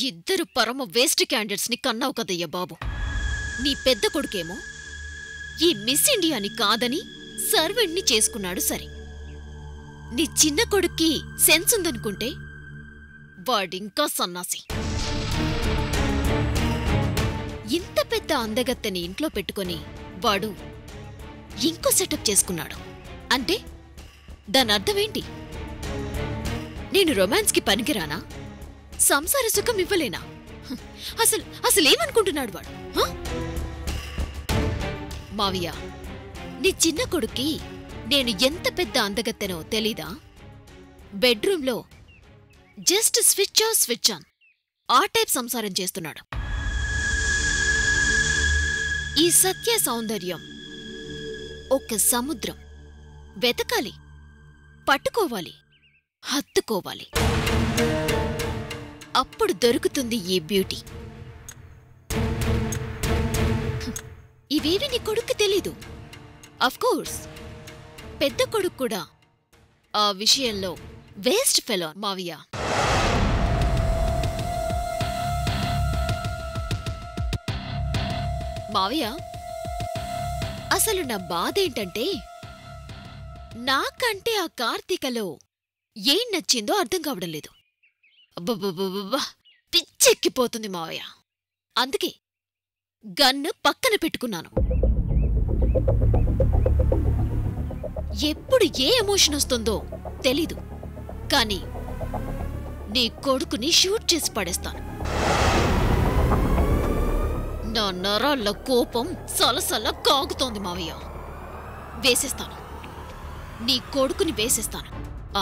ఇద్దరు పరమ waste candidates ని కన్నావు కదయ్యా బాబు నీ పెద్ద కొడుకేమో ఈ మిస్ ఇండియాని కాదని సర్వెంట్ని చేసుకున్నాడు సరే నీ చిన్న కొడుక్కి సెన్స్ ఉందనుకుంటే వాడింకా సన్నాసి ఇంత పెద్ద అందగత్తెని ఇంట్లో పెట్టుకొని వాడు ఇంకో సెటప్ చేసుకున్నాడు అంటే దాని అర్థమేంటి నేను రొమాన్స్కి పనికిరానా సంసార సుఖం ఇవ్వలేనా హ్, అసలు అసలేమనుకుంటున్నాడు వాడు హ? మావయ్య నీ చిన్న కొడుక్కి నేను ఎంత పెద్ద అందగత్తెనో తెలీదా బెడ్రూంలో just switch off switch on ఆ టైప్ సంసారం చేస్తున్నాడు ఈ సత్య సౌందర్యం ఒక సముద్రం వెతకాలి పట్టుకోవాలి హత్తుకోవాలి అప్పుడు దొరుకుతుంది ఈ బ్యూటీ హ్మ్. ఇవేవి నీ కొడుక్కి తెలీదు కోర్స్ పెద్ద కొడుకు కూడా ఆ విషయంలో వేస్ట్ ఫెలో మావియా మావయ్య అసలు నా బాధ ఏంటంటే నాకంటే ఆ కార్తీకలో ఏం నచ్చిందో అర్థం కావడం లేదు అబ్బబ్బబ్బబ్బా పిచ్చెక్కిపోతుంది మావయ్య అందుకే గన్ను పక్కన పెట్టుకున్నాను ఎప్పుడు ఏ ఎమోషన్ వస్తుందో తెలీదు కానీ నీ కొడుకుని షూట్ చేసి పడేస్తాను నా నరాల కోపం సలసల కాగుతోంది మావయ్య వేసేస్తాను నీ కొడుకుని వేసేస్తాను ఆ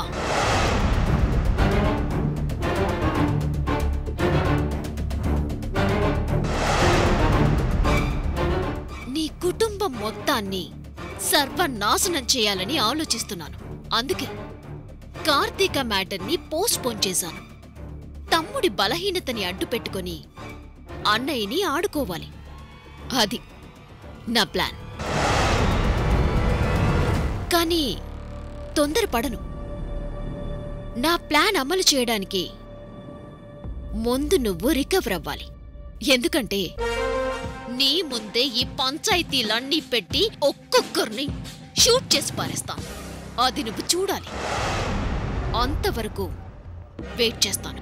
నీ కుటుంబం మొత్తాన్ని సర్వనాశనం చేయాలని ఆలోచిస్తున్నాను అందుకే కార్తీక మ్యాటర్ని పోస్ట్ పోన్ చేశాను తమ్ముడి బలహీనతని అడ్డు పెట్టుకొని అన్నయ్యని ఆడుకోవాలి అది నా ప్లాన్ కానీ తొందరపడను నా ప్లాన్ అమలు చేయడానికి ముందు నువ్వు రికవర్ అవ్వాలి ఎందుకంటే నీ ముందే ఈ పంచాయతీలన్నీ పెట్టి ఒక్కొక్కరిని షూట్ చేసి పారేస్తాను అది నువ్వు చూడాలి అంతవరకు వెయిట్ చేస్తాను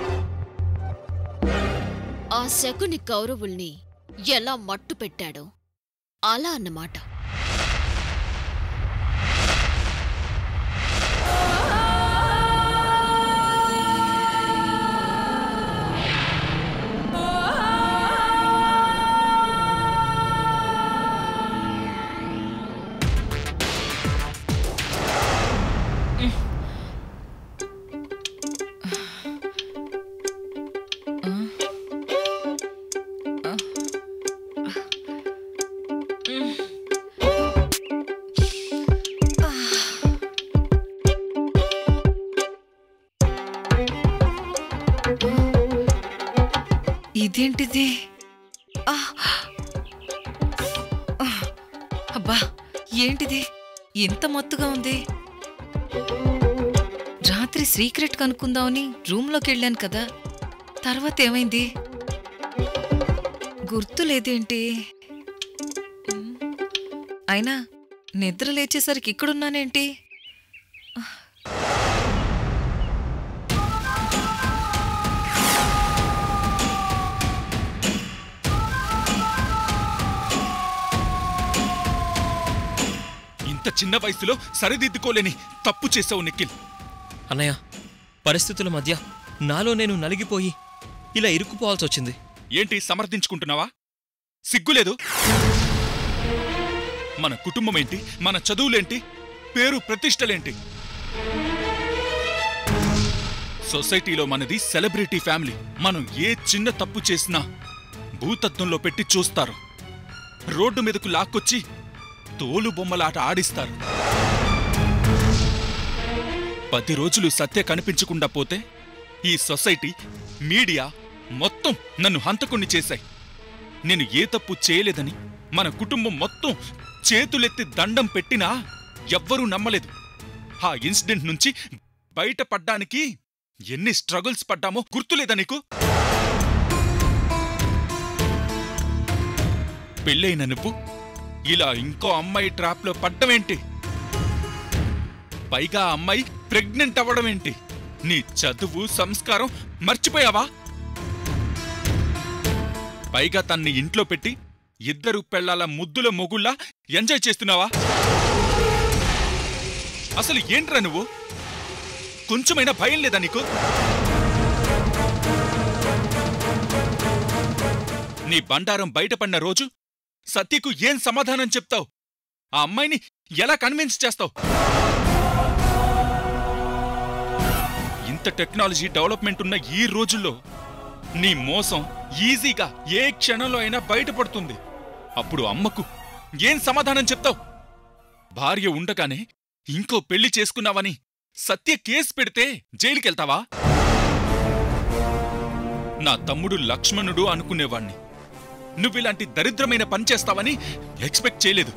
ఆ శకుని కౌరవుల్ని ఎలా మట్టు పెట్టాడో అలా అన్నమాట ఇదేంటిది ఆ! ఆ! అబ్బా ఏంటిది ఎంత మత్తుగా ఉంది రాత్రి సీక్రెట్ కనుక్కుందామని రూమ్లోకి వెళ్ళాను కదా తర్వాత ఏమైంది గుర్తు లేదేంటి ఉమ్. అయినా నిద్ర లేచేసరికి ఇక్కడున్నానేంటి ఇంత చిన్న వయసులో సరిదిద్దుకోలేని తప్పు చేసావు నిఖిల్ అన్నయ్య పరిస్థితుల మధ్య నాలో నేను నలిగిపోయి ఇలా ఇరుక్కుపోవాల్సి వచ్చింది ఏంటి సమర్థించుకుంటున్నావా సిగ్గులేదు మన కుటుంబం ఏంటి మన చదువులేంటి పేరు ప్రతిష్టలేంటి సొసైటీలో మనది సెలబ్రిటీ ఫ్యామిలీ మనం ఏ చిన్న తప్పు చేసినా భూతత్వంలో పెట్టి చూస్తారు రోడ్డు మీదకు లాక్కొచ్చి తోలు బొమ్మలాట ఆడిస్తారు పది రోజులు సత్య కనిపించకుండా పోతే ఈ సొసైటీ మీడియా మొత్తం నన్ను హంతకుణ్ణి చేశాయి నేను ఏ తప్పు చేయలేదని మన కుటుంబం మొత్తం చేతులెత్తి దండం పెట్టినా ఎవ్వరూ నమ్మలేదు ఆ ఇన్సిడెంట్ నుంచి బయటపడ్డానికి ఎన్ని స్ట్రగుల్స్ పడ్డామో గుర్తులేదా నీకు పెళ్ళైన నువ్వు ఇలా ఇంకో అమ్మాయి ట్రాప్లో పడ్డమేంటి పైగా ఆ అమ్మాయి ప్రెగ్నెంట్ అవ్వడమేంటి నీ చదువు సంస్కారం మర్చిపోయావా పైగా తన్ని ఇంట్లో పెట్టి ఇద్దరు పెళ్ళాల ముద్దుల మొగుళ్ళా ఎంజాయ్ చేస్తున్నావా అసలు ఏంట్రా నువ్వు కొంచెమైనా భయం లేదా నీకు నీ బండారం బయటపడిన రోజు సత్యకు ఏం సమాధానం చెప్తావు ఆ అమ్మాయిని ఎలా కన్విన్స్ చేస్తావు ఇంత టెక్నాలజీ డెవలప్మెంట్ ఉన్న ఈ రోజుల్లో నీ మోసం ఈజీగా ఏ క్షణంలో అయినా బయటపడుతుంది అప్పుడు అమ్మకు ఏం సమాధానం చెప్తావు భార్య ఉండగానే ఇంకో పెళ్లి చేసుకున్నావని సత్య కేసు పెడితే జైలుకెళ్తావా నా తమ్ముడు లక్ష్మణుడు అనుకునేవాణ్ణి నువ్విలాంటి దరిద్రమైన పని చేస్తావని ఎక్స్పెక్ట్ చేయలేదు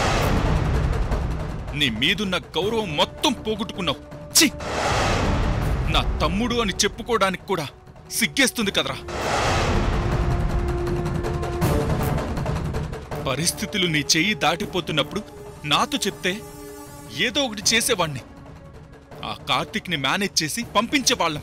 నీ మీదున్న గౌరవం మొత్తం పోగొట్టుకున్నావు ఛీ నా తమ్ముడు అని చెప్పుకోవడానికి కూడా సిగ్గేస్తుంది కదరా పరిస్థితులు నీ చెయ్యి దాటిపోతున్నప్పుడు నాతో చెప్తే ఏదో ఒకటి చేసేవాణ్ణి ఆ కార్తిక్ని మేనేజ్ చేసి పంపించేవాళ్ళం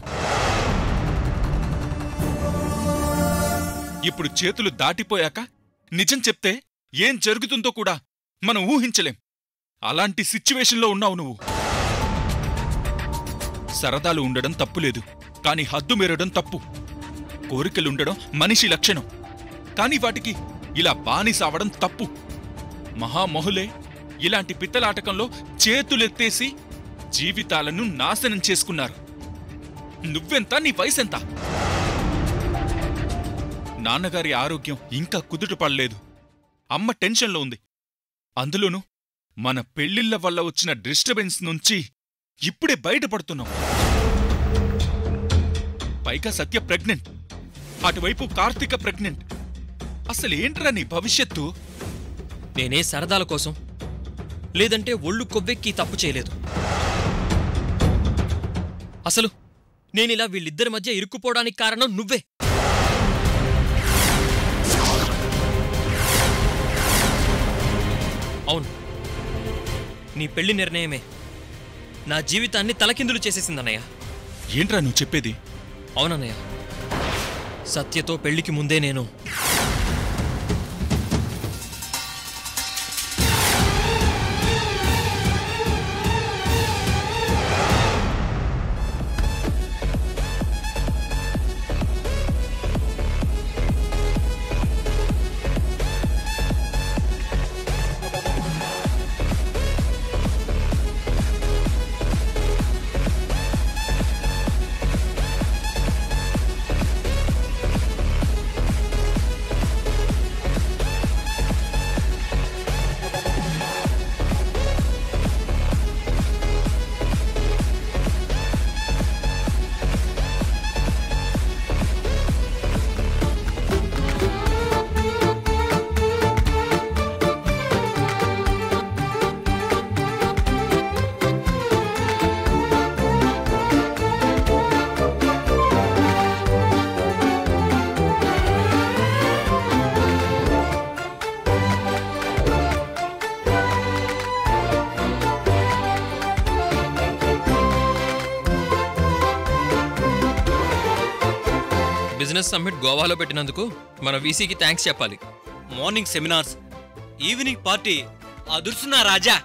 ఇప్పుడు చేతులు దాటిపోయాక నిజం చెప్తే ఏం జరుగుతుందో కూడా మనం ఊహించలేం అలాంటి సిచ్యువేషన్లో ఉన్నావు నువ్వు సరదాలు ఉండడం తప్పులేదు కాని హద్దు మీరడం తప్పు కోరికలుండడం మనిషి లక్షణం కాని వాటికి ఇలా బానిసావడం తప్పు మహామహులే ఇలాంటి పిత్తలాటకంలో చేతులెత్తేసి జీవితాలను నాశనం చేసుకున్నారు నువ్వెంత నీ వయసెంత నాన్నగారి ఆరోగ్యం ఇంకా కుదుట పడలేదు అమ్మ టెన్షన్లో ఉంది అందులోనూ మన పెళ్లిళ్ల వల్ల వచ్చిన డిస్టర్బెన్స్ నుంచి ఇప్పుడే బయటపడుతున్నాం పైగా సత్య ప్రెగ్నెంట్ అటువైపు కార్తీక ప్రెగ్నెంట్ అసలేంట్రా నీ భవిష్యత్తు నేనే సరదాల కోసం లేదంటే ఒళ్ళు కొవ్వెక్కి తప్పు చేయలేదు అసలు నేనిలా వీళ్ళిద్దరి మధ్య ఇరుక్కుపోవడానికి కారణం నువ్వే అవును నీ పెళ్లి నిర్ణయమే నా జీవితాన్ని తలకిందులు చేసేసిందన్నయ్య ఏంట్రా నువ్వు చెప్పేది అవునన్నయ్య సత్యతో పెళ్లికి ముందే నేను బిజినెస్ సమ్మిట్ గోవాలో పెట్టినందుకు మన వీసీకి థ్యాంక్స్ చెప్పాలి మార్నింగ్ సెమినార్స్ ఈవినింగ్ పార్టీ అదుర్సున్నా రాజా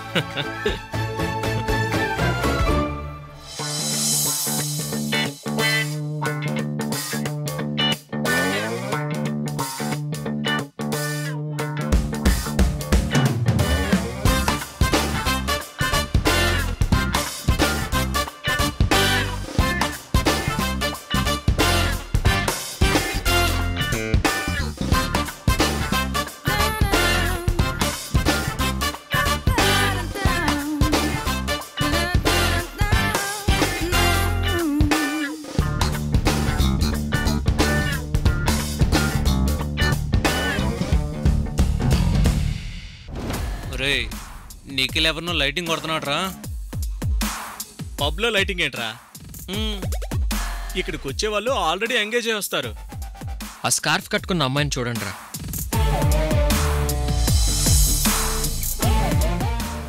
రే నిఖిల్ ఎవరినో లైటింగ్ కొడుతున్నాడు రా పబ్లో లైటింగ్ ఏంట్రా ఇక్కడికి వచ్చే వాళ్ళు ఆల్రెడీ ఎంగేజ్ అయి వస్తారు ఆ స్కార్ఫ్ కట్టుకున్న అమ్మాయిని చూడండి రా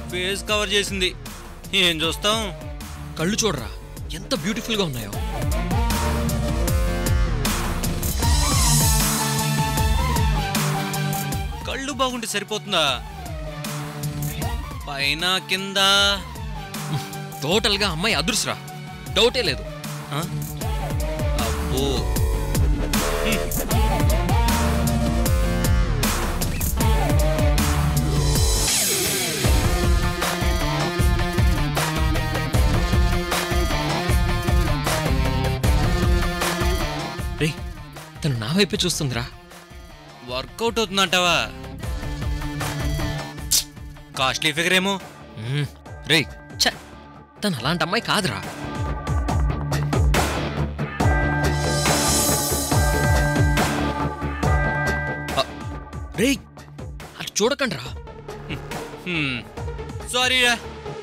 ఫేస్ కవర్ చేసింది ఏం చూస్తాం కళ్ళు చూడరా ఎంత బ్యూటిఫుల్గా ఉన్నాయో కళ్ళు బాగుంటే సరిపోతుందా పైన కింద టోటల్గా అమ్మాయి అదృశ్రా డౌటే లేదు ఆ? అబ్బో రే తను నా వైపే చూస్తుందిరా వర్కౌట్ అవుతుందంటావా కాస్ట్లీ ఫిగర్ ఏమో మ్మ్. రే ఛ తను అలాంటి అమ్మాయి కాదురా అ, రే అటు చూడకండి రా సారీ రా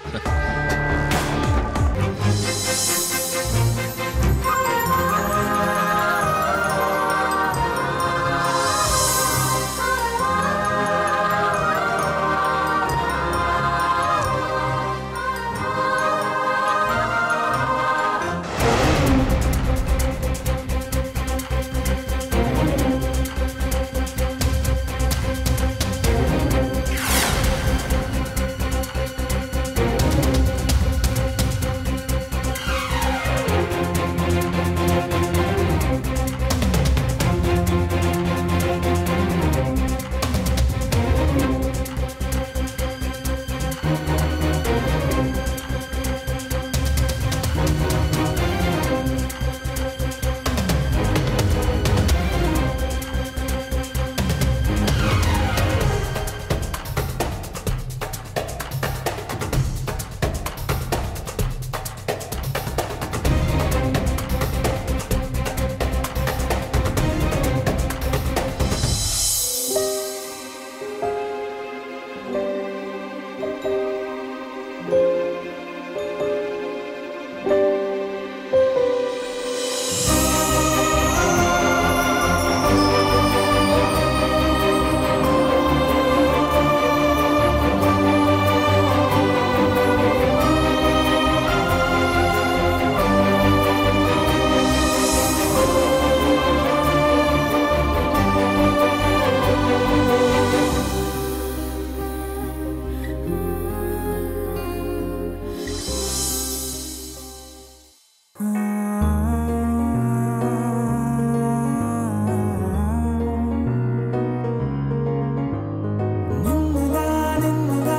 నిన్నులా నిన్నులా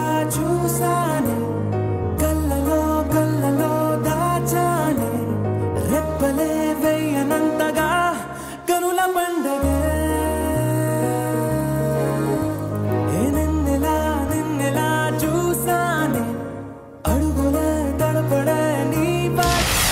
చూసానే కళ్ళలో కళ్ళలో దాచానే రెప్పలే వెయ్యనంతగా కనుల పండగే ఏ నిన్నెలా నిన్నెలా చూసానే అడుగులే తడపడే నీ బా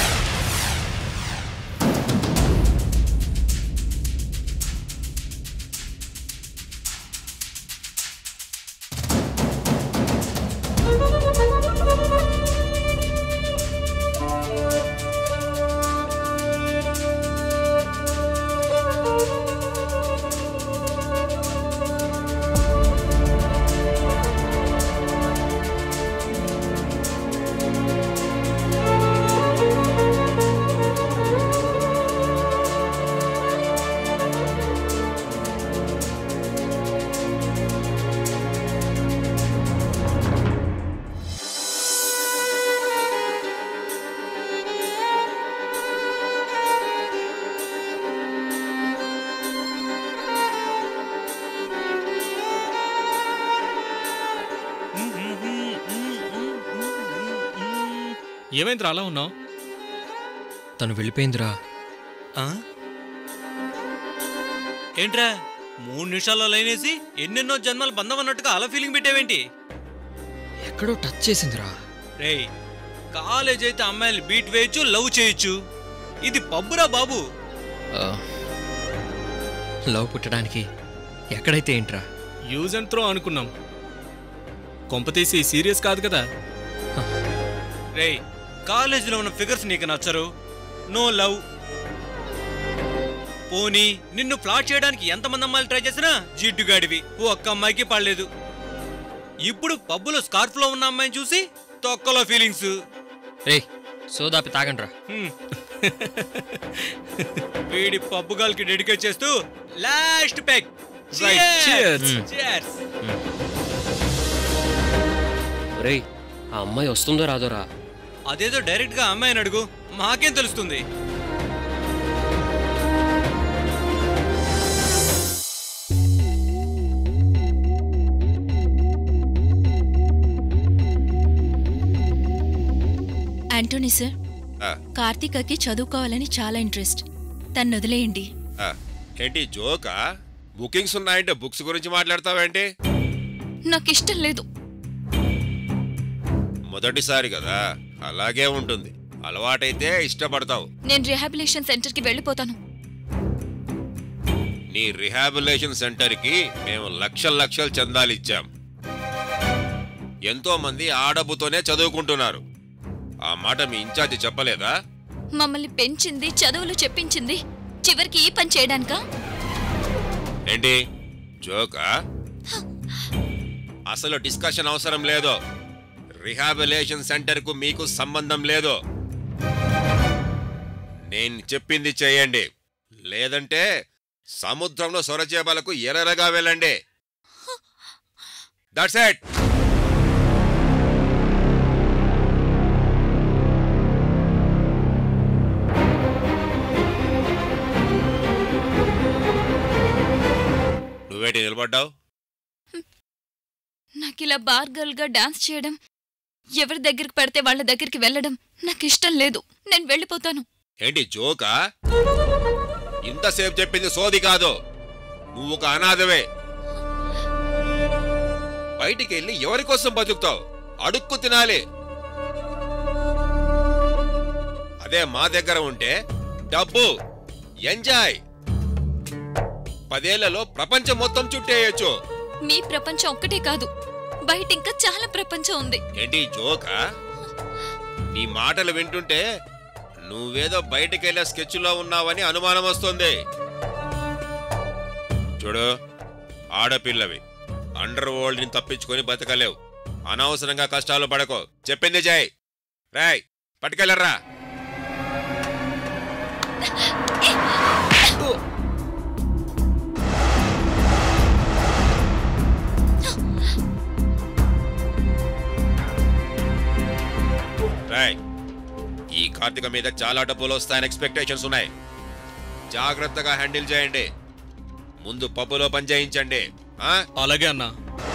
ఏమైందిరా అలా ఉన్నావు తను వెళ్ళిపోయిందిరా ఆ? ఏంట్రా మూడు నిమిషాల్లో లైనేసి ఎన్నెన్నో జన్మల బంధం అన్నట్టుగా అలా ఫీలింగ్ పెట్టావేంటి ఎక్కడో టచ్ చేసిందిరా రేయ్ కాలేజ్ అయితే అమ్మాయిలు బీట్ వేయచ్చు లవ్ చేయొచ్చు ఇది పబ్బురా బాబు ఆ, లవ్ పుట్టడానికి ఎక్కడైతే ఏంట్రా యూజ్ అండ్ త్రో అనుకున్నాం కొంపతీసి సీరియస్ కాదు కదా రేయ్ కాలేజీలో ఉన్న ఫిగర్స్ నీకు నచ్చరు నో లవ్ పోనీ నిన్ను ఫ్లాట్ చేయడానికి ఎంతమంది అమ్మాయిలు ట్రై చేసినా జిడ్డుగాడివి ఓ ఒక్క అమ్మాయికి పడలేదు ఇప్పుడు పబ్బులో స్కార్ఫ్ లో ఉన్న అమ్మాయిని చూసి తొక్కలో ఫీలింగ్స్ రే సోదాపి తాగండ్రా వీడి పబ్బు గాల్కి డెడికేట్ చేస్తూ లాస్ట్ పెగ్ Right, cheers. రేయ్ ఆ అమ్మాయి వస్తుందో రాదోరా అదేదో డైరెక్ట్ గా అమ్మాయిని అడుగు మాకేం తెలుస్తుంది యాంటోనీ సార్ ఆ, కార్తీకకి చదువుకోవాలని చాలా ఇంట్రెస్ట్ తను వదిలేయండి ఆ, ఏంటి జోకా బుకింగ్స్ ఉన్నాయంటే బుక్స్ గురించి మాట్లాడతావేంటి నాకు ఇష్టం లేదు మొదటిసారి కదా అలాగే ఉంటుంది అలవాటైతే ఇష్టపడతావు నేను రిహాబిలేషన్ సెంటర్కి వెళ్ళిపోతాను నీ రిహాబిలేషన్ సెంటర్కి మేము లక్షల లక్షలు చందాలు ఇచ్చాం ఎంతో మంది ఆ డబ్బుతోనే చదువుకుంటున్నారు ఆ మాట మీ ఇన్ఛార్జి చెప్పలేదా మమ్మల్ని పెంచింది చదువులు చెప్పించింది చివరికి ఈ పని చేయడానికా ఏంటి జోకా అసలు డిస్కషన్ అవసరం లేదు రిహాబిలేషన్ సెంటర్కు మీకు సంబంధం లేదు నేను చెప్పింది చేయండి లేదంటే సముద్రంలో సొరచేపలకు ఎర్రగా వెళ్ళండి దట్స్ ఎట్ నువ్వేటి నిలబడ్డావు నాకు ఇలా బార్ గర్ల్ గా డాన్స్ చేయడం ఎవరి దగ్గరికి పడితే వాళ్ళ దగ్గరికి వెళ్ళడం నాకు ఇష్టం లేదు నేను వెళ్ళిపోతాను ఏంటి జోకా ఇంతసేపు చెప్పింది సోది కాదు నువ్వు ఒక అనాథవే బయటికి వెళ్ళి ఎవరి కోసం బతుకుతావు అడుక్కు తినాలి అదే మా దగ్గర ఉంటే డబ్బు ఎంజాయ్ పదేళ్లలో ప్రపంచం మొత్తం చుట్టేయచ్చు మీ ప్రపంచం ఒక్కటే కాదు బయట ఇంకా చాలా ప్రపంచం ఉంది ఏంటి జోకా నీ మాటలు వింటుంటే నువ్వేదో బయటికెళ్ళే స్కెచ్లో ఉన్నావని అనుమానం వస్తుంది చూడు ఆడపిల్లవి అండర్ వరల్డ్ ని తప్పించుకొని బతకలేవు అనవసరంగా కష్టాలు పడకో చెప్పింది జై రాయ్ పట్టుకెళ్ళర్రా రాయ్ ఈ కార్తీక మీద చాలా డబ్బులు వస్తాయని ఎక్స్పెక్టేషన్స్ ఉన్నాయి జాగ్రత్తగా హ్యాండిల్ చేయండి ముందు పప్పులో పని చేయించండి ఆ? అలాగే అన్నా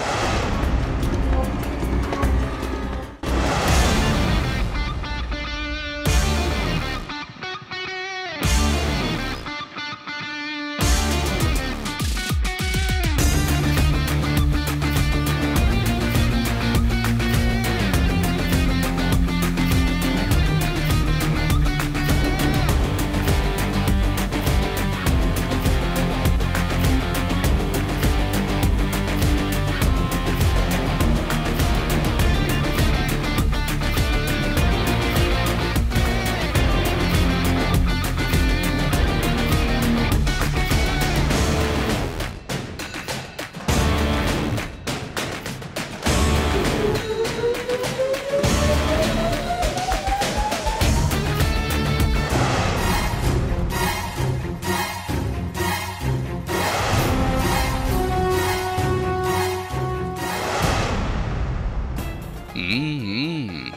हम्म,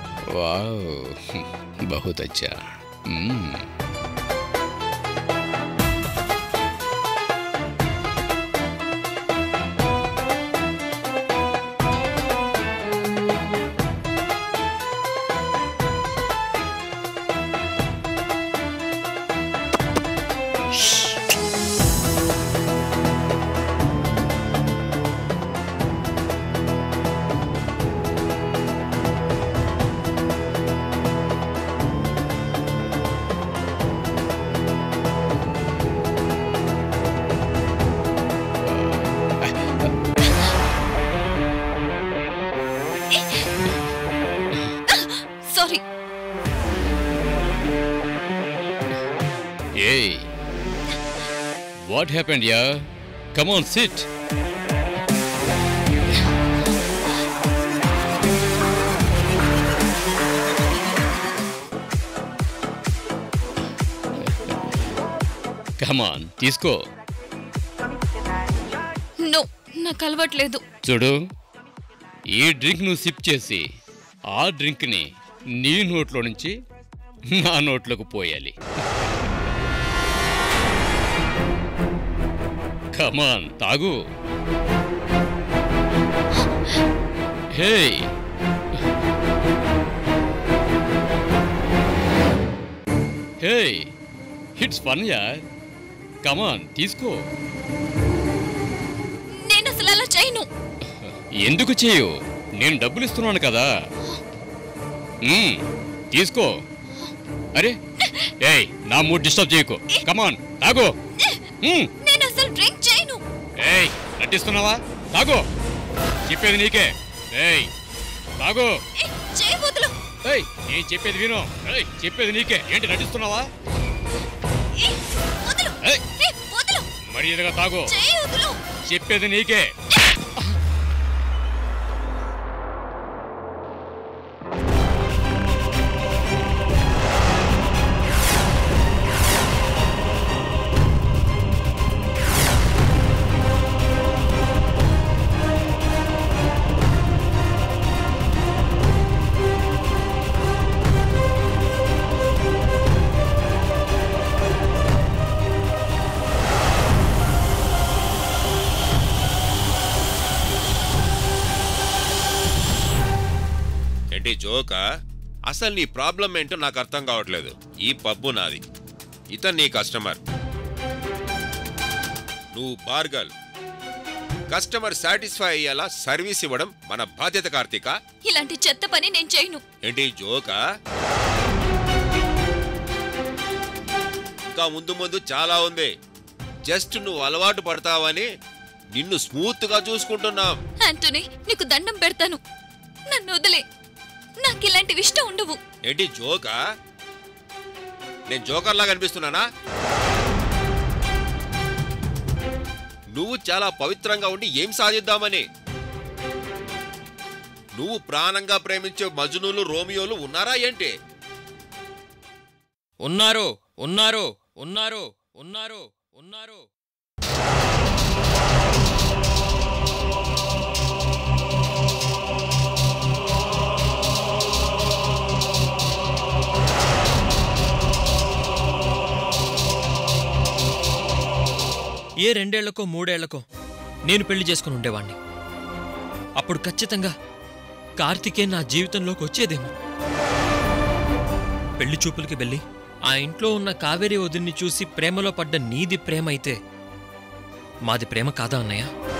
वाह बहुत अच्छा हम्म, sorry Hey, what happened, yeah? Come on, sit. Come on తీసుకో నో నాకు అలవాట్లేదు చూడు ఈ డ్రింక్ నువ్వు సిప్ చేసి ఆ డ్రింక్ని నీ నోట్లో నుంచి నా నోట్లోకి పోయాలి కమాన్ తాగు హే హే ఇట్స్ ఫన్ యార్ కమాన్ తీసుకో నేను అసలు అలా చేయను ఎందుకు చేయు నేను డబ్బులు ఇస్తున్నాను కదా మ్మ్, తీసుకో అరే ఏయ్ నా మూడ్ డిస్టర్బ్ చేయకు కమాన్ తాగు మ్మ్, నేను అసలు డ్రింక్ చేయను ఏయ్ నటిస్తున్నావా తాగు చెప్పేది నీకే ఏయ్ తాగు ఏ, చేయి వదులు ఏయ్ నేను చెప్పేది విను ఏయ్ చెప్పేది నీకే ఏంటి నటిస్తున్నావా ఏ, వదులు ఏయ్ ఏ, వదులు మరి ఎదుగా తాగు చేయి వదులు చెప్పేది నీకే ఏంటి జోకా అసలు నీ ప్రాబ్లం ఏంటో నాకు అర్థం కావట్లేదు ఈ పబ్బు నాది ఇతను నీ కస్టమర్ నువ్వు బార్గల్ కస్టమర్ సాటిస్ఫై అయ్యేలా సర్వీస్ ఇవ్వడం మన బాధ్యత కార్తీక ఇలాంటి చెత్త పని నేను చేయను ఏంటి జోకా ఇంకా ముందు ముందు చాలా ఉంది జస్ట్ నువ్వు అలవాటు పడతావని నిన్ను స్మూత్ గా చూసుకుంటున్నాం ఆంటోనీ నీకు దండం పెడతాను నన్ను వదిలే నాకు ఇలాంటివి ఇష్టం ఉండవు ఏంటి జోకా నేను జోకర్లా కనిపిస్తున్నానా నువ్వు చాలా పవిత్రంగా ఉండి ఏం సాధిద్దామని నువ్వు ప్రాణంగా ప్రేమించే మజునులు రోమియోలు ఉన్నారా ఏంటి ఉన్నారు ఉన్నారు ఉన్నారు ఉన్నారు ఉన్నారు ఏ రెండేళ్లకో మూడేళ్లకో నేను పెళ్లి చేసుకుని ఉండేవాణ్ణి అప్పుడు ఖచ్చితంగా కార్తికే నా జీవితంలోకి వచ్చేదేమో పెళ్లి చూపులకి వెళ్ళి ఆ ఇంట్లో ఉన్న కావేరి వదిన్ని చూసి ప్రేమలో పడ్డ నీది ప్రేమ అయితే మాది ప్రేమ కాదా అన్నయ్య